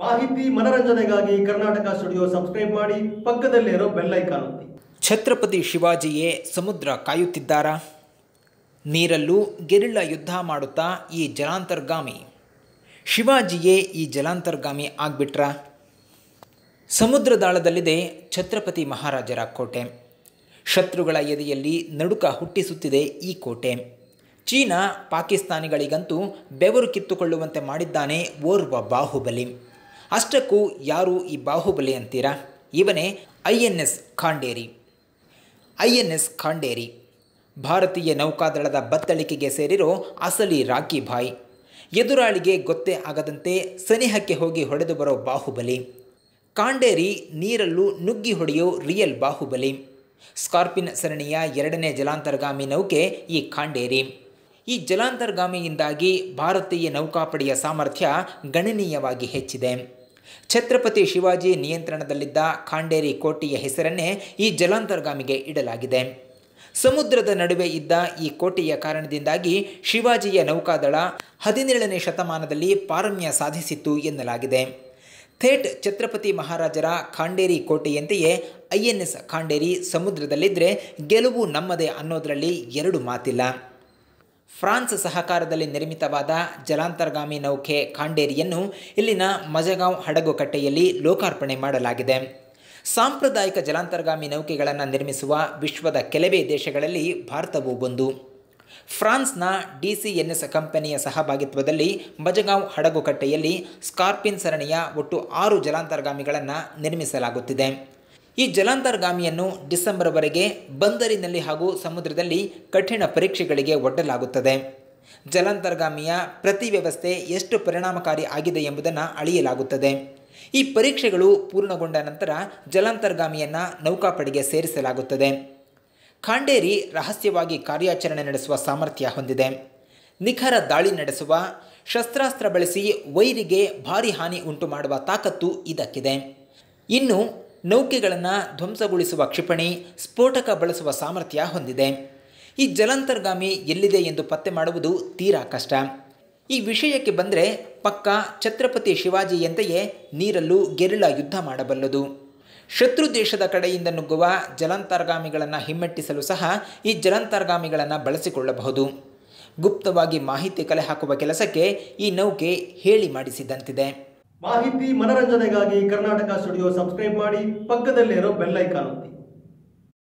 ಮಾಹಿತಿ ಮನರಂಜನೆಗಾಗಿ Karnataka studio subscribe ಮಾಡಿ ಪಕ್ಕದಲ್ಲಿರೋ ಬೆಲ್ ಐಕಾನ್ ಒತ್ತಿ ಛತ್ರಪತಿ ಶಿವಾಜಿಯೇ ಸಮುದ್ರ ಕಾಯುತ್ತಿದ್ದಾರಾ ನೀರಲ್ಲೂ ಗೆರಿಲ್ಲ ಯುದ್ಧ ಮಾಡುತ್ತಾ ಈ ಜಲಾಂತರ್ಗಾಮಿ ಶಿವಾಜಿಯೇ ಈ ಜಲಾಂತರ್ಗಾಮಿ ಆಗ್ಬಿಟ್ರ ಸಮುದ್ರದಾಳದಲ್ಲಿದೆ ಛತ್ರಪತಿ ಮಹಾರಾಜರ ಕೋಟೆ ಶತ್ರುಗಳ ಎದೆಯಲ್ಲಿ ನಡುಕ ಹುಟ್ಟಿಸುತ್ತಿದೆ ಈ ಕೋಟೆ ಚೀನಾ ಪಾಕಿಸ್ತಾನಿಗಳಿಗಂತೂ ಬೆವರು ಕಿತ್ತುಕೊಳ್ಳುವಂತೆ ಮಾಡಿದ್ದಾನೆ ಓರ್ವ ಬಾಹುಬಲಿ ಅಷ್ಟಕ್ಕೂ ಯಾರು ಈ ಬಾಹುಬಲಿ ಅಂತೀರಾ ಇವನೇ I N S Khanderi I N S Khanderi ಭಾರತೀಯ ನೌಕಾದಳದ ಬತ್ತಳಿಕೆಗೆ ಸೇರಿರೋ ಅಸಲಿ ರಾಕಿ ಭಾಯ್ ಎದುರಾಳಿಗೆ ಗೊತ್ತೇ ಆಗದಂತೆ ಸನಿಹಕ್ಕೆ ಹೋಗಿ ಹೊಡೆದು ಬರೋ ಬಾಹುಬಲಿ ಕಾಂಡೇರಿ ನೀರಲ್ಲೂ ನುಗ್ಗಿ ಹೊಡೆಯೋ ರಿಯಲ್ ಬಾಹುಬಲಿ ಸ್ಕಾರ್ಪಿನ್ ಸರಣಿಯ ಎರಡನೇ ಜಲಾಂತರ್ಗಾಮಿ ನೌಕೆ ಈ ಖಾಂಡೇರಿ ಈ ಜಲಾಂತರ್ಗಾಮಿಯಿಂದಾಗಿ ಭಾರತೀಯ ನೌಕಾಪಡೆಯ ಸಾಮರ್ಥ್ಯ ಗಣನೀಯವಾಗಿ ಹೆಚ್ಚಿದೆ ಛತ್ರಪತಿ ಶಿವಾಜಿ ನಿಯಂತ್ರಣದಲ್ಲಿದ್ದ ಖಾಂಡೇರಿ ಕೋಟೆಯ ಹೆಸರನ್ನೇ ಈ ಜಲಾಂತರ್ಗಾಮಿಗೆ ಇಡಲಾಗಿದೆ ಸಮುದ್ರದ ನಡುವೆ ಇದ್ದ ಈ ಕೋಟೆಯ ಕಾರಣದಿಂದಾಗಿ ಶಿವಾಜಿಯ ನೌಕಾದಳ ಹದಿನೇಳನೇ ಶತಮಾನದಲ್ಲಿ ಪಾರಮ್ಯ ಸಾಧಿಸಿತ್ತು ಎನ್ನಲಾಗಿದೆ ಥೇಟ್ ಛತ್ರಪತಿ ಮಹಾರಾಜರ ಖಾಂಡೇರಿ ಕೋಟೆಯಂತೆಯೇ ಐ ಎನ್ ಎಸ್ ಖಾಂಡೇರಿ ಸಮುದ್ರದಲ್ಲಿದ್ದರೆ ಗೆಲುವು ನಮ್ಮದೇ ಅನ್ನೋದರಲ್ಲಿ ಎರಡು ಮಾತಿಲ್ಲ ಫ್ರಾನ್ಸ್ ಸಹಕಾರದಲ್ಲಿ ನಿರ್ಮಿತವಾದ ಜಲಾಂತರ್ಗಾಮಿ ನೌಕೆ ಖಾಂಡೇರಿಯನ್ನು ಇಲ್ಲಿನ ಮಜಗಾಂವ್ ಹಡಗು ಕಟ್ಟೆಯಲ್ಲಿ ಲೋಕಾರ್ಪಣೆ ಮಾಡಲಾಗಿದೆ ಸಾಂಪ್ರದಾಯಿಕ ಜಲಾಂತರ್ಗಾಮಿ ನೌಕೆಗಳನ್ನು ನಿರ್ಮಿಸುವ ವಿಶ್ವದ ಕೆಲವೇ ದೇಶಗಳಲ್ಲಿ ಭಾರತವೂ ಒಂದು ಫ್ರಾನ್ಸ್ನ ಡಿ ಸಿ ಎನ್ ಎಸ್ ಕಂಪನಿಯ ಸಹಭಾಗಿತ್ವದಲ್ಲಿ ಮಜಗಾಂವ್ ಹಡಗು ಕಟ್ಟೆಯಲ್ಲಿ ಸ್ಕಾರ್ಪಿನ್ ಸರಣಿಯ ಒಟ್ಟು ಆರು ಜಲಾಂತರ್ಗಾಮಿಗಳನ್ನು ನಿರ್ಮಿಸಲಾಗುತ್ತಿದೆ ಈ ಜಲಾಂತರ್ಗಾಮಿಯನ್ನು ಡಿಸೆಂಬರ್ವರೆಗೆ ಬಂದರಿನಲ್ಲಿ ಹಾಗೂ ಸಮುದ್ರದಲ್ಲಿ ಕಠಿಣ ಪರೀಕ್ಷೆಗಳಿಗೆ ಒಡ್ಡಲಾಗುತ್ತದೆ ಜಲಾಂತರ್ಗಾಮಿಯ ಪ್ರತಿ ವ್ಯವಸ್ಥೆ ಎಷ್ಟು ಪರಿಣಾಮಕಾರಿ ಆಗಿದೆ ಎಂಬುದನ್ನು ಅಳಿಯಲಾಗುತ್ತದೆ ಈ ಪರೀಕ್ಷೆಗಳು ಪೂರ್ಣಗೊಂಡ ನಂತರ ಜಲಾಂತರ್ಗಾಮಿಯನ್ನು ನೌಕಾಪಡೆಗೆ ಸೇರಿಸಲಾಗುತ್ತದೆ ಖಾಂಡೇರಿ ರಹಸ್ಯವಾಗಿ ಕಾರ್ಯಾಚರಣೆ ನಡೆಸುವ ಸಾಮರ್ಥ್ಯ ಹೊಂದಿದೆ ನಿಖರ ದಾಳಿ ನಡೆಸುವ ಶಸ್ತ್ರಾಸ್ತ್ರ ಬಳಸಿ ವೈರಿಗೆ ಭಾರಿ ಹಾನಿ ಉಂಟು ಮಾಡುವ ತಾಕತ್ತು ಇದಕ್ಕಿದೆ ಇನ್ನು ನೌಕೆಗಳನ್ನು ಧ್ವಂಸಗೊಳಿಸುವ ಕ್ಷಿಪಣಿ ಸ್ಫೋಟಕ ಬಳಸುವ ಸಾಮರ್ಥ್ಯ ಹೊಂದಿದೆ ಈ ಜಲಾಂತರ್ಗಾಮಿ ಎಲ್ಲಿದೆ ಎಂದು ಪತ್ತೆ ಮಾಡುವುದು ತೀರಾ ಕಷ್ಟ ಈ ವಿಷಯಕ್ಕೆ ಬಂದರೆ ಪಕ್ಕ ಛತ್ರಪತಿ ಶಿವಾಜಿಯಂತೆಯೇ ನೀರಲ್ಲೂ ಗೆರಿಳ ಯುದ್ಧ ಮಾಡಬಲ್ಲದು ಶತ್ರು ದೇಶದ ಕಡೆಯಿಂದ ನುಗ್ಗುವ ಜಲಾಂತರ್ಗಾಮಿಗಳನ್ನು ಹಿಮ್ಮೆಟ್ಟಿಸಲು ಸಹ ಈ ಜಲಾಂತರ್ಗಾಮಿಗಳನ್ನು ಬಳಸಿಕೊಳ್ಳಬಹುದು ಗುಪ್ತವಾಗಿ ಮಾಹಿತಿ ಕಲೆ ಹಾಕುವ ಕೆಲಸಕ್ಕೆ ಈ ನೌಕೆ ಹೇಳಿ ಮಾಡಿಸಿದಂತಿದೆ ಮಾಹಿತಿ ಮನರಂಜನೆಗಾಗಿ ಕರ್ನಾಟಕ ಸ್ಟುಡಿಯೋ ಸಬ್ಸ್ಕ್ರೈಬ್ ಮಾಡಿ ಪಕ್ಕದಲ್ಲಿರೋ ಬೆಲ್ ಐಕಾನ್ ಒತ್ತಿ